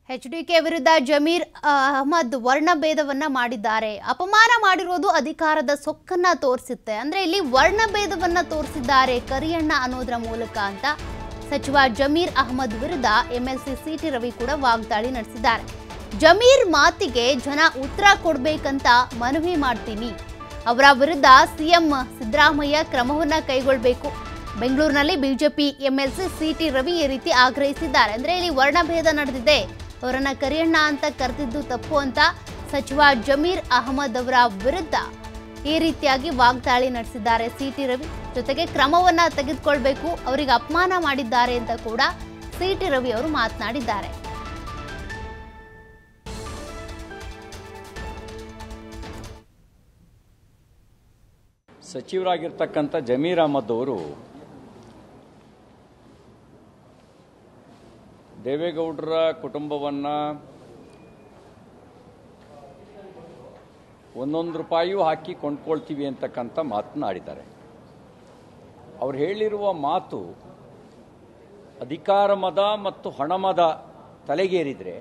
HDK ವಿರುದ್ಧ ಜಮೀರ್ ಅಹಮದ್ ವರ್ಣಭೇದವನ್ನ ಮಾಡಿದ್ದಾರೆ ಅಪಮಾನ ಮಾಡಿರೋದು ಅಧಿಕಾರದ ಸೊಕ್ಕನ್ನ ತೋರಿಸುತ್ತೆ ಅಂದ್ರೆ ಇಲ್ಲಿ ವರ್ಣಭೇದವನ್ನ ತೋರಿಸಿದ್ದಾರೆ ಕರಿಯಣ್ಣ ಅನ್ನೋದ್ರ ಮೂಲಕ ಅಂತ ಸಚಿವ ಜಮೀರ್ ಅಹಮದ್ ವಿರುದ್ಧ ಎಂಎಲ್ಸಿ ಸಿಟಿ ರವಿ ಕೂಡ ವಾಗ್ದಾಳಿ ನಡೆಸಿದ್ದಾರೆ ಜಮೀರ್ ಮಾತಿಗೆ ಜನ ಉತ್ತರ ಕೊಡ್ಬೇಕಂತ ಮನವಿ ಮಾಡ್ತೀನಿ ಅವರ ವಿರುದ್ಧ ಸಿಎಂ ಸಿದ್ದರಾಮಯ್ಯ ಕ್ರಮವನ್ನ ಕೈಗೊಳ್ಳಬೇಕು ಬೆಂಗಳೂರಿನಲ್ಲಿ ಬಿಜೆಪಿ ಎಂಎಲ್ಸಿ ಸಿಟಿ ರವಿ ಈ ರೀತಿ ಆಗ್ರಹಿಸಿದ್ದಾರೆ ಅಂದ್ರೆ ಇಲ್ಲಿ ವರ್ಣಭೇದ ನಡೆದಿದೆ ಅವರನ್ನ ಕರಿಯಣ್ಣ ಅಂತ ಕರೆದಿದ್ದು ತಪ್ಪು ಅಂತ ಸಚಿವ ಜಮೀರ್ ಅಹಮದ್ ಅವರ ವಿರುದ್ಧ ಈ ರೀತಿಯಾಗಿ ವಾಗ್ದಾಳಿ ನಡೆಸಿದ್ದಾರೆ ಸಿಟಿ ರವಿ ಜೊತೆಗೆ ಕ್ರಮವನ್ನ ತೆಗೆದುಕೊಳ್ಬೇಕು ಅವರಿಗೆ ಅಪಮಾನ ಮಾಡಿದ್ದಾರೆ ಅಂತ ಕೂಡ ಸಿಟಿ ರವಿ ಅವರು ಮಾತನಾಡಿದ್ದಾರೆ ಸಚಿವರಾಗಿರ್ತಕ್ಕಂಥ ಜಮೀರ್ ಅಹಮದ್ ಅವರು ದೇವೇಗೌಡರ ಕುಟುಂಬವನ್ನು ಒಂದೊಂದು ರೂಪಾಯಿಯೂ ಹಾಕಿ ಕೊಂಡ್ಕೊಳ್ತೀವಿ ಅಂತಕ್ಕಂಥ ಮಾತನಾಡಿದ್ದಾರೆ ಅವ್ರು ಹೇಳಿರುವ ಮಾತು ಅಧಿಕಾರ ಮದ ಮತ್ತು ಹಣಮದ ತಲೆಗೇರಿದರೆ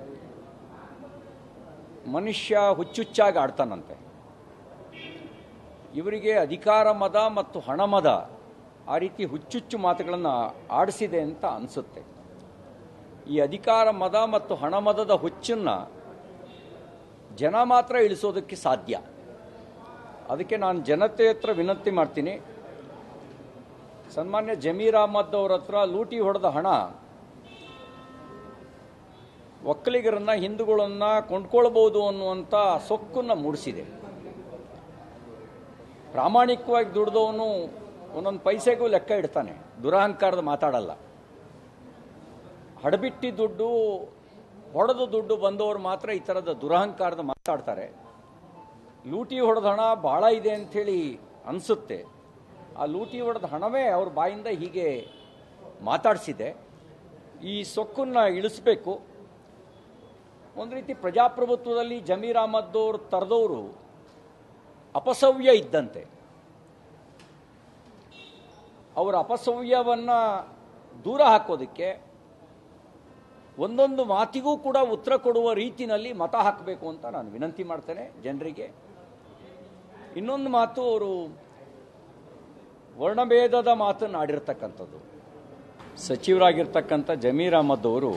ಮನುಷ್ಯ ಹುಚ್ಚುಚ್ಚಾಗಿ ಆಡ್ತಾನಂತೆ ಇವರಿಗೆ ಅಧಿಕಾರ ಮದ ಮತ್ತು ಹಣಮದ ಆ ರೀತಿ ಹುಚ್ಚುಚ್ಚು ಮಾತುಗಳನ್ನು ಆಡಿಸಿದೆ ಅಂತ ಅನಿಸುತ್ತೆ ಈ ಅಧಿಕಾರ ಮದ ಮತ್ತು ಹಣಮದದ ಹುಚ್ಚನ್ನು ಜನ ಮಾತ್ರ ಇಳಿಸೋದಕ್ಕೆ ಸಾಧ್ಯ ಅದಕ್ಕೆ ನಾನು ಜನತೆ ಹತ್ರ ವಿನಂತಿ ಮಾಡ್ತೀನಿ ಸನ್ಮಾನ್ಯ ಜಮೀರ್ ಅಹಮದ್ ಅವ್ರ ಹತ್ರ ಲೂಟಿ ಹೊಡೆದ ಹಣ ಒಕ್ಕಲಿಗರನ್ನ ಹಿಂದೂಗಳನ್ನ ಕೊಂಡ್ಕೊಳ್ಬೋದು ಅನ್ನುವಂಥ ಸೊಕ್ಕನ್ನು ಮೂಡಿಸಿದೆ ಪ್ರಾಮಾಣಿಕವಾಗಿ ದುಡ್ದವನು ಒಂದೊಂದು ಪೈಸೆಗೂ ಲೆಕ್ಕ ಇಡ್ತಾನೆ ದುರಹಂಕಾರದ ಮಾತಾಡಲ್ಲ ಹಡಬಿಟ್ಟಿ ದುಡ್ಡು ಹೊಡೆದು ದುಡ್ಡು ಬಂದವರು ಮಾತ್ರ ಈ ಥರದ ದುರಹಂಕಾರದ ಮಾತಾಡ್ತಾರೆ ಲೂಟಿ ಹೊಡೆದ ಹಣ ಭಾಳ ಇದೆ ಅಂಥೇಳಿ ಅನಿಸುತ್ತೆ ಆ ಲೂಟಿ ಹೊಡೆದ ಹಣವೇ ಅವ್ರ ಬಾಯಿಂದ ಹೀಗೆ ಮಾತಾಡಿಸಿದೆ ಈ ಸೊಕ್ಕನ್ನು ಇಳಿಸ್ಬೇಕು ಒಂದು ರೀತಿ ಪ್ರಜಾಪ್ರಭುತ್ವದಲ್ಲಿ ಜಮೀರ್ ಅಹಮದ್ ಅವರು ತರದವರು ಅಪಸವ್ಯ ಇದ್ದಂತೆ ಅವರ ಅಪಸವ್ಯವನ್ನು ದೂರ ಹಾಕೋದಕ್ಕೆ ಒಂದೊಂದು ಮಾತಿಗೂ ಕೂಡ ಉತ್ತರ ಕೊಡುವ ರೀತಿನಲ್ಲಿ ಮತ ಹಾಕಬೇಕು ಅಂತ ನಾನು ವಿನಂತಿ ಮಾಡ್ತೇನೆ ಜನರಿಗೆ ಇನ್ನೊಂದು ಮಾತು ಅವರು ವರ್ಣಭೇದದ ಮಾತನ್ನು ಆಡಿರ್ತಕ್ಕಂಥದ್ದು ಸಚಿವರಾಗಿರ್ತಕ್ಕಂಥ ಜಮೀರ್ ಅಹಮದ್ ಅವರು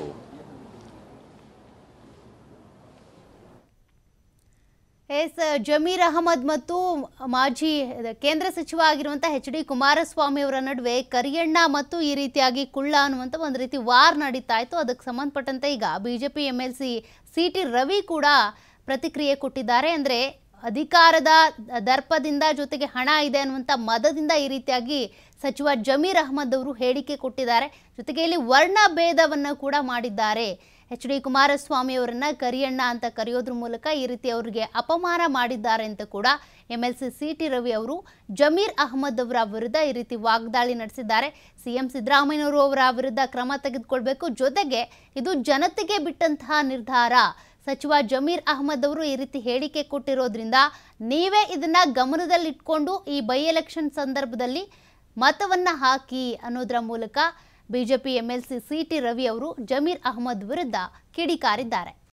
ಎಸ್ ಜಮೀರ್ ಅಹಮದ್ ಮತ್ತು ಮಾಜಿ ಕೇಂದ್ರ ಸಚಿವ ಆಗಿರುವಂತಹ ಎಚ್ ಡಿ ಕುಮಾರಸ್ವಾಮಿ ಅವರ ನಡುವೆ ಕರಿಯಣ್ಣ ಮತ್ತು ಈ ರೀತಿಯಾಗಿ ಕುಳ್ಳ ಅನ್ನುವಂಥ ಒಂದು ರೀತಿ ವಾರ್ ನಡೀತಾ ಇತ್ತು ಅದಕ್ಕೆ ಸಂಬಂಧಪಟ್ಟಂತೆ ಈಗ BJP M L C C T Ravi ಕೂಡ ಪ್ರತಿಕ್ರಿಯೆ ಕೊಟ್ಟಿದ್ದಾರೆ ಅಂದರೆ ಅಧಿಕಾರದ ದರ್ಪದಿಂದ ಜೊತೆಗೆ ಹಣ ಇದೆ ಅನ್ನುವಂಥ ಮದದಿಂದ ಈ ರೀತಿಯಾಗಿ ಸಚಿವ ಜಮೀರ್ ಅಹಮದ್ ಅವರು ಹೇಳಿಕೆ ಕೊಟ್ಟಿದ್ದಾರೆ ಜೊತೆಗೆ ಇಲ್ಲಿ ವರ್ಣ ಭೇದವನ್ನು ಕೂಡ ಮಾಡಿದ್ದಾರೆ ಎಚ್ ಡಿ ಕುಮಾರಸ್ವಾಮಿ ಅವರನ್ನ ಕರಿಯಣ್ಣ ಅಂತ ಕರೆಯೋದ್ರ ಮೂಲಕ ಈ ರೀತಿ ಅವರಿಗೆ ಅಪಮಾನ ಮಾಡಿದ್ದಾರೆ ಅಂತ ಕೂಡ M L C C T Ravi ಅವರು ಜಮೀರ್ ಅಹಮದ್ ಅವರ ವಿರುದ್ಧ ಈ ರೀತಿ ವಾಗ್ದಾಳಿ ನಡೆಸಿದ್ದಾರೆ ಸಿಎಂ ಸಿದ್ದರಾಮಯ್ಯನವರು ಅವರ ವಿರುದ್ಧ ಕ್ರಮ ತೆಗೆದುಕೊಳ್ಬೇಕು ಜೊತೆಗೆ ಇದು ಜನತೆಗೆ ಬಿಟ್ಟಂತಹ ನಿರ್ಧಾರ ಸಚಿವ ಜಮೀರ್ ಅಹಮದ್ ಅವರು ಈ ರೀತಿ ಹೇಳಿಕೆ ಕೊಟ್ಟಿರೋದ್ರಿಂದ ನೀವೇ ಇದನ್ನ ಗಮನದಲ್ಲಿಟ್ಕೊಂಡು ಈ ಬೈ ಎಲೆಕ್ಷನ್ ಸಂದರ್ಭದಲ್ಲಿ ಮತವನ್ನ ಹಾಕಿ ಅನ್ನೋದರ ಮೂಲಕ BJP MLC C T Ravi ಅವರು ಜಮೀರ್ ಅಹಮದ್ ವಿರುದ್ಧ ಕಿಡಿಕಾರಿದ್ದಾರೆ